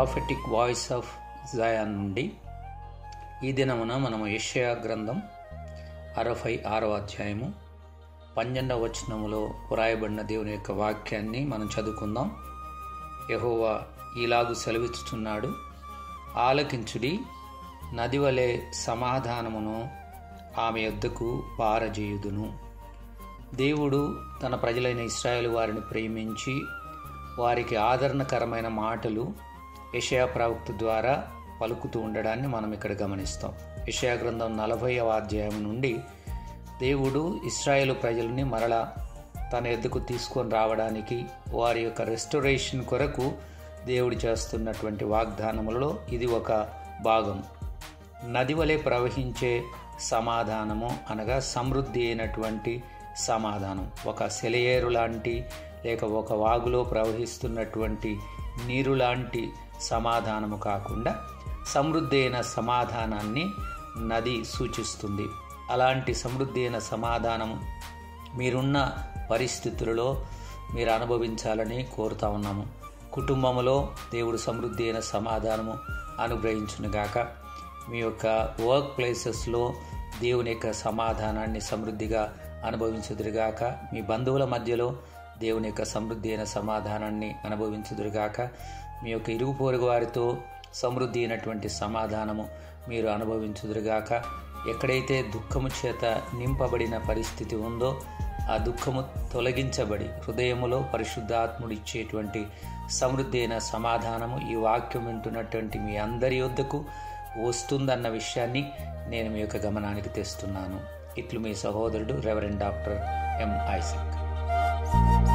prophetic voice of Zion నుండి ఈ దినమున మనము యెషయా గ్రంథం అరవై ఆరవ అధ్యాయము పన్నెండవ వచనములో వ్రాయబడిన దేవుని యొక్క వాక్యాన్ని మనం చదువుకుందాం యహోవా ఇలాగు సెలవిచ్చుచున్నాడు ఆలకించుడి నది వలె సమాధానమును ఆమె యొద్దకు పారజేయుదును దేవుడు తన ప్రజలైన ఇస్రాయేల్ వారిని ప్రేమించి వారికి ఆదరణకరమైన మాటలు యషయా ప్రవక్త ద్వారా పలుకుతూ ఉండడాన్ని మనం ఇక్కడ గమనిస్తాం యషయా గ్రంథం నలభైవ అధ్యాయం నుండి దేవుడు ఇస్రాయేల్ ప్రజల్ని మరలా తన ఎద్దుకు తీసుకొని రావడానికి వారి యొక్క రెస్టరేషన్ కొరకు దేవుడు చేస్తున్నటువంటి వాగ్దానములలో ఇది ఒక భాగం నది వలె ప్రవహించే సమాధానము అనగా సమృద్ధి అయినటువంటి సమాధానం ఒక సెలయేరు లాంటి లేక ఒక వాగులో ప్రవహిస్తున్నటువంటి నీరు లాంటి సమాధానము కాకుండా సమృద్ధి అయిన సమాధానాన్ని నది సూచిస్తుంది అలాంటి సమృద్ధి అయిన సమాధానము మీరున్న పరిస్థితులలో మీరు అనుభవించాలని కోరుతా ఉన్నాము కుటుంబంలో దేవుడు సమృద్ధి అయిన సమాధానము అనుగ్రహించునుగాక మీ యొక్క వర్క్ ప్లేసెస్లో దేవుని యొక్క సమాధానాన్ని సమృద్ధిగా అనుభవించుదురుగాక మీ బంధువుల మధ్యలో దేవుని యొక్క సమృద్ధి అయిన సమాధానాన్ని అనుభవించుదురుగాక మీ యొక్క ఇరుగు పొరుగు వారితో సమృద్ధి అయినటువంటి సమాధానము మీరు అనుభవించుదురుగాక ఎక్కడైతే దుఃఖము చేత నింపబడిన పరిస్థితి ఉందో ఆ దుఃఖము తొలగించబడి హృదయములో పరిశుద్ధాత్ముడు ఇచ్చేటువంటి సమృద్ధి అయిన సమాధానము ఈ వాక్యం వింటున్నటువంటి మీ అందరి వద్దకు వస్తుందన్న విషయాన్ని నేను మీ యొక్క గమనానికి తెస్తున్నాను ఇట్లు మీ సహోదరుడు రెవరెండ్ డాక్టర్ ఎం ఐసక్